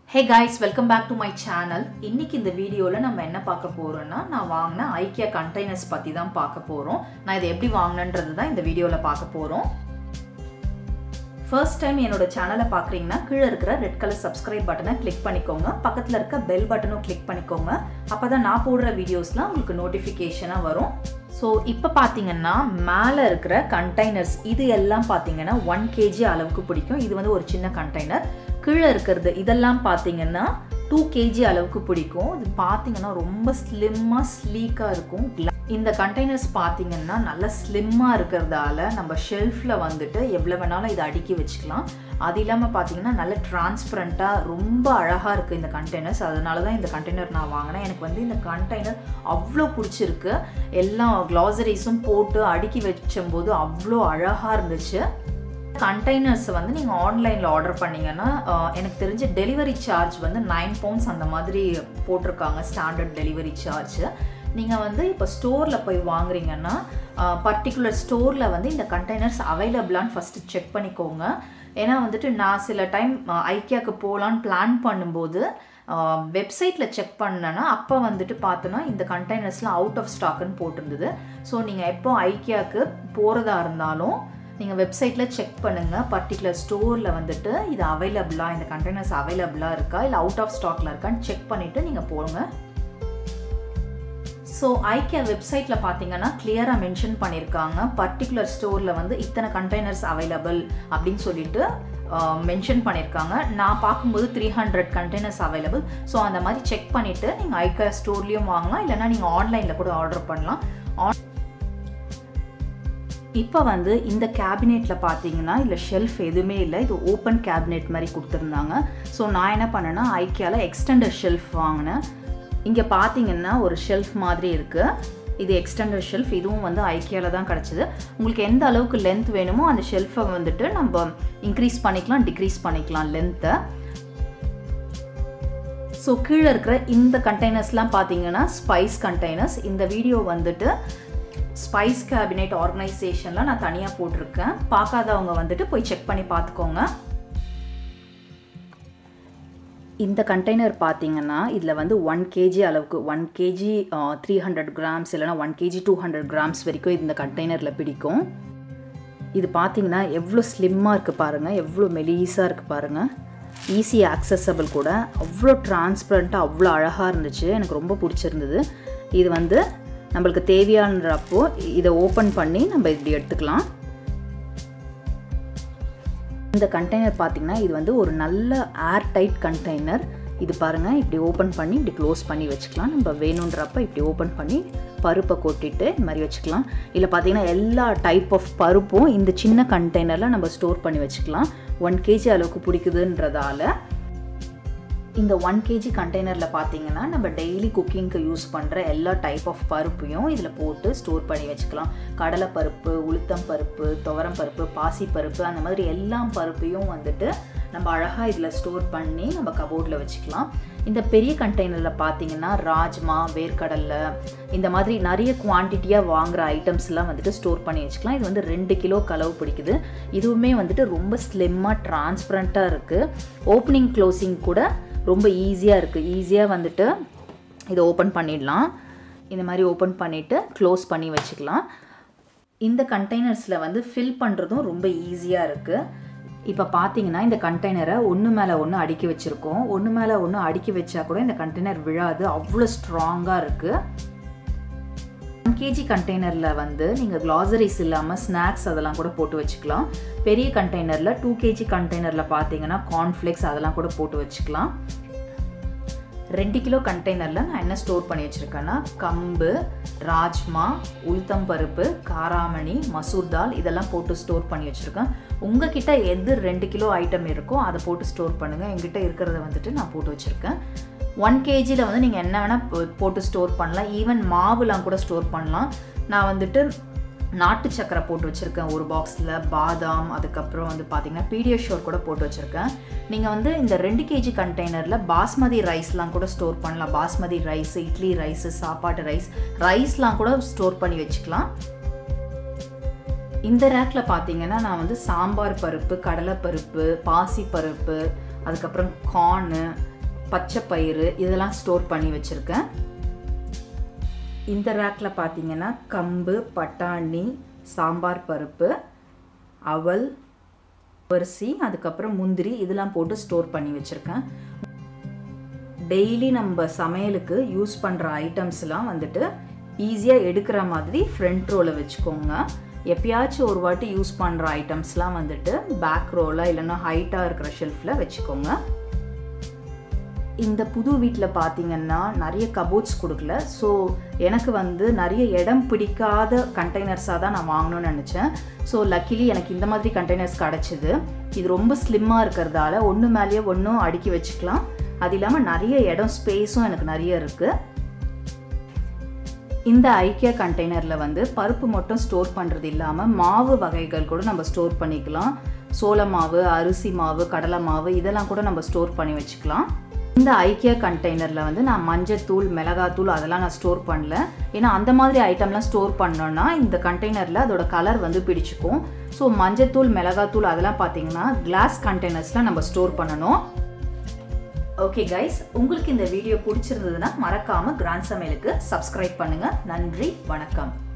hey guys welcome back to my channel இன்னைக்கு இந்த வீடியோவில் நம்ம என்ன பார்க்க போகிறோம்னா நான் வாங்கின ஐக்கியா கண்டெய்னர்ஸ் பற்றி தான் பார்க்க போகிறோம் நான் இதை எப்படி வாங்கினன்றது தான் இந்த வீடியோவில் பார்க்க போகிறோம் ஃபர்ஸ்ட் டைம் என்னோட சேனலை பார்க்குறீங்கன்னா கீழே இருக்கிற ரெட் கலர் சப்ஸ்கிரைப் பட்டனை கிளிக் பண்ணிக்கோங்க பக்கத்தில் இருக்க பெல் பட்டனும் கிளிக் பண்ணிக்கோங்க அப்போ தான் நான் போடுற வீடியோஸ்லாம் உங்களுக்கு நோட்டிஃபிகேஷனாக வரும் ஸோ இப்போ பார்த்தீங்கன்னா மேலே இருக்கிற கண்டெய்னர்ஸ் இது எல்லாம் பார்த்தீங்கன்னா ஒன் கேஜி அளவுக்கு பிடிக்கும் இது வந்து ஒரு சின்ன கண்டெய்னர் கீழே இருக்கிறது இதெல்லாம் பார்த்தீங்கன்னா டூ கேஜி அளவுக்கு பிடிக்கும் இது பார்த்தீங்கன்னா ரொம்ப ஸ்லிம்மாக ஸ்லீக்காக இருக்கும் இந்த கண்டெய்னர்ஸ் பார்த்தீங்கன்னா நல்லா ஸ்லிம்மாக இருக்கிறதால நம்ம ஷெல்ஃபில் வந்துட்டு எவ்வளோ வேணாலும் இதை அடுக்கி வச்சுக்கலாம் அது இல்லாமல் பார்த்தீங்கன்னா நல்ல டிரான்ஸ்பரண்ட்டாக ரொம்ப அழகாக இருக்குது இந்த கண்டெய்னர்ஸ் அதனால தான் இந்த கண்டெய்னர் நான் வாங்கினேன் எனக்கு வந்து இந்த கண்டெய்னர் அவ்வளோ பிடிச்சிருக்கு எல்லா க்ளாசரிஸும் போட்டு அடுக்கி வச்சும்போது அவ்வளோ அழகாக இருந்துச்சு கண்டெய்னர்ஸ் வந்து நீங்கள் ஆன்லைனில் ஆர்டர் பண்ணிங்கன்னா எனக்கு தெரிஞ்ச டெலிவரி சார்ஜ் வந்து நைன் பவுண்ட்ஸ் அந்த மாதிரி போட்டிருக்காங்க ஸ்டாண்டர்ட் டெலிவரி சார்ஜ் நீங்கள் வந்து இப்போ ஸ்டோரில் போய் வாங்குறீங்கன்னா பர்டிகுலர் ஸ்டோரில் வந்து இந்த கண்டெய்னர்ஸ் அவைலபிளான்னு ஃபஸ்ட்டு செக் பண்ணிக்கோங்க ஏன்னா வந்துட்டு நான் சில டைம் ஐக்கியாவுக்கு போகலான்னு பிளான் பண்ணும்போது வெப்சைட்டில் செக் பண்ணேன்னா அப்போ வந்துட்டு பார்த்தோன்னா இந்த கண்டெய்னர்ஸ்லாம் அவுட் ஆஃப் ஸ்டாக்குன்னு போட்டிருந்தது ஸோ நீங்கள் எப்போ ஐக்கியாவுக்கு போகிறதா இருந்தாலும் நீங்கள் வெப்சைட்டில் செக் பண்ணுங்கள் பர்டிகுலர் ஸ்டோரில் வந்துட்டு இது அவைலபிளாக இந்த கண்டெய்னர்ஸ் அவைலபிளாக இருக்கா இல்லை அவுட் ஆஃப் ஸ்டாக்கில் இருக்கான்னு செக் பண்ணிவிட்டு நீங்கள் போங்க ஸோ ஐக்கியா வெப்சைட்டில் பார்த்தீங்கன்னா கிளியராக மென்ஷன் பண்ணியிருக்காங்க பர்டிகுலர் ஸ்டோரில் வந்து இத்தனை கண்டெய்னர்ஸ் அவைலபிள் அப்படின்னு சொல்லிட்டு மென்ஷன் பண்ணியிருக்காங்க நான் பார்க்கும்போது three hundred containers available so அந்த மாதிரி செக் பண்ணிவிட்டு நீங்கள் ஐக்கியா ஸ்டோர்லேயும் வாங்கலாம் இல்லைனா நீங்கள் ஆன்லைனில் கூட ஆர்டர் பண்ணலாம் ஆன் இப்போ வந்து இந்த கேபினெட்டில் பார்த்தீங்கன்னா இல்லை ஷெல்ஃப் எதுவுமே இல்லை இது ஓப்பன் கேபினெட் மாதிரி கொடுத்துருந்தாங்க ஸோ நான் என்ன பண்ணேன்னா ஐக்கியாவில் எக்ஸ்டெண்டர் ஷெல்ஃப் வாங்கினேன் இங்கே பார்த்தீங்கன்னா ஒரு ஷெல்ஃப் மாதிரி இருக்குது இது எக்ஸ்டெண்டர் ஷெல்ஃப் இதுவும் வந்து ஐக்கியாவில் தான் கிடச்சிது உங்களுக்கு எந்த அளவுக்கு லென்த் வேணுமோ அந்த ஷெல்ஃபை வந்துட்டு நம்ம இன்க்ரீஸ் பண்ணிக்கலாம் டிக்ரீஸ் பண்ணிக்கலாம் லென்த்தை ஸோ கீழே இருக்கிற இந்த கண்டெய்னர்ஸ்லாம் பார்த்தீங்கன்னா ஸ்பைஸ் கண்டெய்னர்ஸ் இந்த வீடியோ வந்துட்டு ஸ்பைஸ் கேபினெட் ஆர்கனைசேஷனில் நான் தனியாக போட்டிருக்கேன் பார்க்காதவங்க வந்துட்டு போய் செக் பண்ணி பார்த்துக்கோங்க இந்த கண்டெய்னர் பார்த்தீங்கன்னா இதில் வந்து ஒன் கேஜி அளவுக்கு one KG three hundred grams இல்லைனா one KG two hundred grams வரைக்கும் இந்த கண்டெய்னரில் பிடிக்கும் இது பார்த்தீங்கன்னா எவ்வளோ ஸ்லிம்மாக இருக்குது பாருங்கள் எவ்வளோ மெலீஸாக இருக்குது பாருங்கள் ஈஸி ஆக்சசபிள் கூட அவ்வளோ டிரான்ஸ்பரண்ட்டாக அவ்வளோ அழகாக இருந்துச்சு எனக்கு ரொம்ப பிடிச்சிருந்தது இது வந்து நம்மளுக்கு தேவையானப்போ இதை ஓப்பன் பண்ணி நம்ம இப்படி எடுத்துக்கலாம் இந்த கண்டெய்னர் பார்த்திங்கன்னா இது வந்து ஒரு நல்ல ஏர் டைட் கண்டெய்னர் இது பாருங்கள் இப்படி ஓப்பன் பண்ணி இப்படி க்ளோஸ் பண்ணி வச்சுக்கலாம் நம்ம வேணுன்றப்ப இப்படி ஓப்பன் பண்ணி பருப்பை கொட்டிட்டு இந்த மாதிரி வச்சுக்கலாம் இல்லை பார்த்தீங்கன்னா எல்லா டைப் ஆஃப் பருப்பும் இந்த சின்ன கண்டெய்னரில் நம்ம ஸ்டோர் பண்ணி வச்சுக்கலாம் ஒன் கேஜி அளவுக்கு பிடிக்குதுன்றதால இந்த ஒன் கேஜி கண்டெய்னரில் பார்த்தீங்கன்னா நம்ம டெய்லி குக்கிங்க்கு யூஸ் பண்ணுற எல்லா டைப் ஆஃப் பருப்பையும் இதில் போட்டு ஸ்டோர் பண்ணி வச்சுக்கலாம் கடலை பருப்பு உளுத்தம் பருப்பு துவரம் பருப்பு பாசி பருப்பு அந்த மாதிரி எல்லா பருப்பையும் வந்துட்டு நம்ம அழகாக இதில் ஸ்டோர் பண்ணி நம்ம கபோர்டில் வச்சுக்கலாம் இந்த பெரிய கண்டெய்னரில் பார்த்தீங்கன்னா ராஜ்மா வேர்க்கடலை இந்த மாதிரி நிறைய குவான்டிட்டியாக வாங்குகிற ஐட்டம்ஸ்லாம் வந்துட்டு ஸ்டோர் பண்ணி வச்சுக்கலாம் இது வந்து ரெண்டு கிலோ கலவு பிடிக்குது இதுவுமே வந்துட்டு ரொம்ப ஸ்லிம்மாக டிரான்ஸ்பரண்ட்டாக இருக்குது ஓப்பனிங் க்ளோசிங் கூட ரொம்ப ஈஸியாக இருக்குது ஈஸியாக வந்துட்டு இதை ஓப்பன் பண்ணிடலாம் இந்த மாதிரி ஓப்பன் பண்ணிவிட்டு க்ளோஸ் பண்ணி வச்சுக்கலாம் இந்த கண்டெய்னர்ஸில் வந்து ஃபில் பண்ணுறதும் ரொம்ப ஈஸியாக இருக்குது இப்போ பார்த்தீங்கன்னா இந்த கண்டெய்னரை ஒன்று மேலே ஒன்று அடுக்கி வச்சுருக்கோம் ஒன்று மேலே ஒன்று அடுக்கி வச்சா கூட இந்த கண்டெய்னர் விழாது அவ்வளோ ஸ்ட்ராங்காக இருக்குது ஒன் கேஜி கண்டெய்னரில் வந்து நீங்கள் க்ளாசரிஸ் இல்லாமல் ஸ்நாக்ஸ் அதெல்லாம் கூட போட்டு வச்சுக்கலாம் பெரிய கண்டெய்னரில் டூ கேஜி கண்டெய்னரில் பார்த்தீங்கன்னா கார்ன்ஃப்ளேக்ஸ் அதெல்லாம் கூட போட்டு வச்சுக்கலாம் ரெண்டு கிலோ கண்டெய்னரில் நான் என்ன ஸ்டோர் பண்ணி வச்சுருக்கேன்னா கம்பு ராஜ்மா உளுத்தம் பருப்பு காராமணி மசூர் தால் இதெல்லாம் போட்டு ஸ்டோர் பண்ணி வச்சுருக்கேன் உங்ககிட்ட எது ரெண்டு கிலோ ஐட்டம் இருக்கோ அதை போட்டு ஸ்டோர் பண்ணுங்கள் எங்கிட்ட இருக்கிறத வந்துட்டு நான் போட்டு வச்சுருக்கேன் ஒன் கேஜியில் வந்து நீங்கள் என்ன வேணால் போட்டு ஸ்டோர் பண்ணலாம் ஈவன் மாவுலாம் கூட ஸ்டோர் பண்ணலாம் நான் வந்துட்டு நாட்டு சக்கரை போட்டு வச்சுருக்கேன் ஒரு பாக்ஸில் பாதாம் அதுக்கப்புறம் வந்து பார்த்திங்கன்னா பீடியோஷோர் கூட போட்டு வச்சுருக்கேன் நீங்கள் வந்து இந்த ரெண்டு கேஜி கண்டெய்னரில் பாஸ்மதி ரைஸ்லாம் கூட ஸ்டோர் பண்ணலாம் பாஸ்மதி ரைஸ் இட்லி ரைஸு சாப்பாட்டு ரைஸ் ரைஸ்லாம் கூட ஸ்டோர் பண்ணி வச்சுக்கலாம் இந்த ரேக்கில் பார்த்தீங்கன்னா நான் வந்து சாம்பார் பருப்பு கடலைப்பருப்பு பாசி பருப்பு அதுக்கப்புறம் கார்னு பச்சை பயிறு இதெல்லாம் ஸ்டோர் பண்ணி வச்சுருக்கேன் இந்த ரேக்கில் பார்த்தீங்கன்னா கம்பு பட்டாணி சாம்பார் பருப்பு அவல் அரிசி அதுக்கப்புறம் முந்திரி இதெல்லாம் போட்டு ஸ்டோர் பண்ணி வச்சுருக்கேன் டெய்லி நம்ம சமையலுக்கு யூஸ் பண்ணுற ஐட்டம்ஸ்லாம் வந்துட்டு ஈஸியாக எடுக்கிற மாதிரி ஃப்ரண்ட் ரோவில் வச்சுக்கோங்க எப்பயாச்சும் ஒரு வாட்டி யூஸ் பண்ணுற ஐட்டம்ஸ்லாம் வந்துட்டு பேக் ரோவில் இல்லைன்னா ஹைட்டாக இருக்கிற ஷெல்ஃபில் வச்சுக்கோங்க இந்த புது வீட்டில் பார்த்தீங்கன்னா நிறைய கபோர்ட்ஸ் கொடுக்கல ஸோ எனக்கு வந்து நிறைய இடம் பிடிக்காத கண்டெய்னர்ஸாக தான் நான் வாங்கணும்னு நினச்சேன் ஸோ லக்கிலி எனக்கு இந்த மாதிரி கண்டெய்னர்ஸ் கிடச்சிது இது ரொம்ப ஸ்லிம்மாக இருக்கிறதால ஒன்று மேலேயே ஒன்றும் அடுக்கி வச்சுக்கலாம் அது இல்லாமல் நிறைய இடம் ஸ்பேஸும் எனக்கு நிறைய இருக்குது இந்த ஐக்கியா கண்டெய்னரில் வந்து பருப்பு மட்டும் ஸ்டோர் பண்ணுறது இல்லாமல் மாவு வகைகள் கூட நம்ம ஸ்டோர் பண்ணிக்கலாம் சோள மாவு அரிசி மாவு கடலை மாவு இதெல்லாம் கூட நம்ம ஸ்டோர் பண்ணி வச்சுக்கலாம் இந்த ஐக்கியா கண்டெய்னரில் வந்து நான் மஞ்சத்தூள் மிளகாத்தூள் அதெல்லாம் நான் ஸ்டோர் பண்ணல ஏன்னா அந்த மாதிரி ஐட்டம்லாம் ஸ்டோர் பண்ணோன்னா இந்த கண்டெய்னரில் அதோட கலர் வந்து பிடிச்சிக்கும் ஸோ மஞ்சத்தூள் மிளகாத்தூள் அதெல்லாம் பார்த்தீங்கன்னா கிளாஸ் கண்டெய்னர்ஸில் நம்ம ஸ்டோர் பண்ணணும் ஓகே கைஸ் உங்களுக்கு இந்த வீடியோ பிடிச்சிருந்ததுன்னா மறக்காமல் கிராண்ட் சமையலுக்கு சப்ஸ்கிரைப் பண்ணுங்கள் நன்றி வணக்கம்